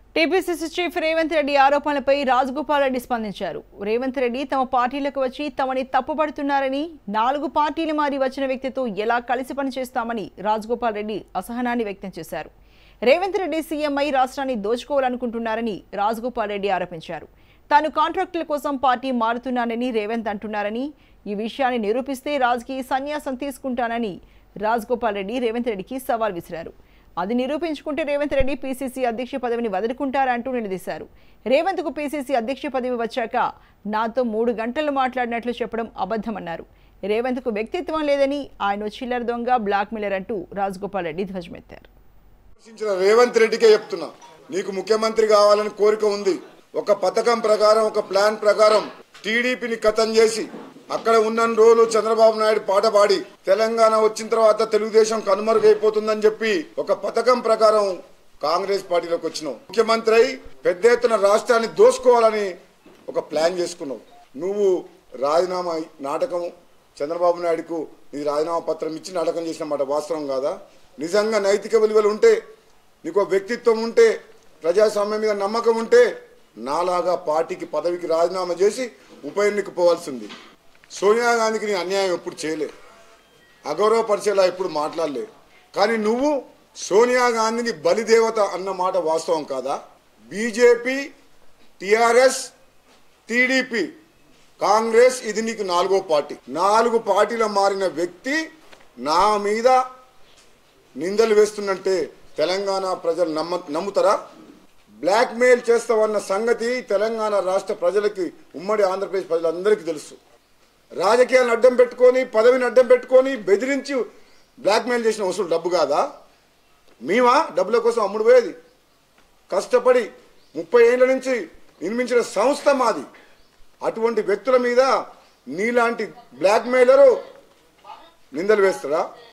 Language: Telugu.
టీపీసీసీ చీఫ్ రేవంత్ రెడ్డి ఆరోపణలపై రాజగోపాల్ రెడ్డి స్పందించారు రేవంత్ రెడ్డి తమ పార్టీలకు వచ్చి తమని తప్పుపడుతున్నారని నాలుగు పార్టీలు మారి వచ్చిన వ్యక్తితో ఎలా కలిసి పనిచేస్తామని రాజగోపాల్ రెడ్డి అసహనాన్ని వ్యక్తం చేశారు రేవంత్ రెడ్డి సీఎంఐ రాష్ట్రాన్ని దోచుకోవాలనుకుంటున్నారని రాజగోపాల్ రెడ్డి ఆరోపించారు తాను కాంట్రాక్టుల కోసం పార్టీ మారుతున్నానని రేవంత్ అంటున్నారని ఈ విషయాన్ని నిరూపిస్తే రాజకీయ సన్యాసం తీసుకుంటానని రాజగోపాల్ రెడ్డి రేవంత్ రెడ్డికి సవాల్ విసిరారు అది నిరూపించుకుంటే రేవంత్ రెడ్డి పీసీసీ అధ్యక్ష పదవిని వదులుకుంటారంటూ నిలదీశారు రేవంత్కు పీసీసీ అధ్యక్ష పదవి వచ్చాక నాతో మూడు గంటలు మాట్లాడినట్లు చెప్పడం అబద్ధమన్నారు రేవంత్కు వ్యక్తిత్వం లేదని ఆయన చిల్లర దొంగ బ్లాక్ మిల్లర్ అంటూ రాజగోపాల్ రెడ్డి ధ్వజమెత్తారు విమర్శించిన రేవంత్ రెడ్డికే చెప్తున్నా నీకు ముఖ్యమంత్రి కావాలని కోరిక ఉంది ఒక పథకం ప్రకారం ఒక ప్లాన్ ప్రకారం టీడీపీని కథం చేసి అక్కడ ఉన్న రోజులు చంద్రబాబు నాయుడు పాట పాడి తెలంగాణ వచ్చిన తర్వాత తెలుగుదేశం కనుమరుగైపోతుందని చెప్పి ఒక పథకం ప్రకారం కాంగ్రెస్ పార్టీలోకి వచ్చినావు ముఖ్యమంత్రి అయి పెద్ద ఎత్తున రాష్ట్రాన్ని దోసుకోవాలని ఒక ప్లాన్ చేసుకున్నావు నువ్వు రాజీనామా నాటకం చంద్రబాబు నాయుడుకు నీ రాజీనామా పత్రం ఇచ్చి నాటకం చేసిన మాట వాస్తవం కాదా నిజంగా నైతిక విలువలు ఉంటే నీకు వ్యక్తిత్వం ఉంటే ప్రజాస్వామ్యం మీద నమ్మకం ఉంటే నాలాగా పార్టీకి పదవికి రాజీనామా చేసి ఉప ఎన్నిక పోవాల్సింది సోనియా గాంధీకి నీ అన్యాయం ఎప్పుడు చేయలే అగౌరవపరిచేలా ఎప్పుడు మాట్లాడలే కానీ నువ్వు సోనియా గాంధీని బలిదేవత అన్న మాట వాస్తవం కాదా బీజేపీ టిఆర్ఎస్ టీడీపీ కాంగ్రెస్ ఇది నీకు నాలుగో పార్టీ నాలుగు పార్టీల మారిన వ్యక్తి నా మీద నిందలు వేస్తున్నంటే తెలంగాణ ప్రజలు నమ్మ నమ్ముతారా బ్లాక్ మెయిల్ చేస్తామన్న సంగతి తెలంగాణ రాష్ట్ర ప్రజలకి ఉమ్మడి ఆంధ్రప్రదేశ్ ప్రజలందరికీ తెలుసు రాజకీయాలను అడ్డం పెట్టుకొని పదవిని అడ్డం పెట్టుకొని బెదిరించి బ్లాక్ మెయిల్ చేసిన వసూలు డబ్బు కాదా మేమా డబ్బుల కోసం అమ్ముడు పోయేది కష్టపడి ముప్పై ఏళ్ళ నుంచి నిర్మించిన సంస్థ మాది అటువంటి వ్యక్తుల మీద నీలాంటి బ్లాక్ మెయిలరు నిందలు వేస్తారా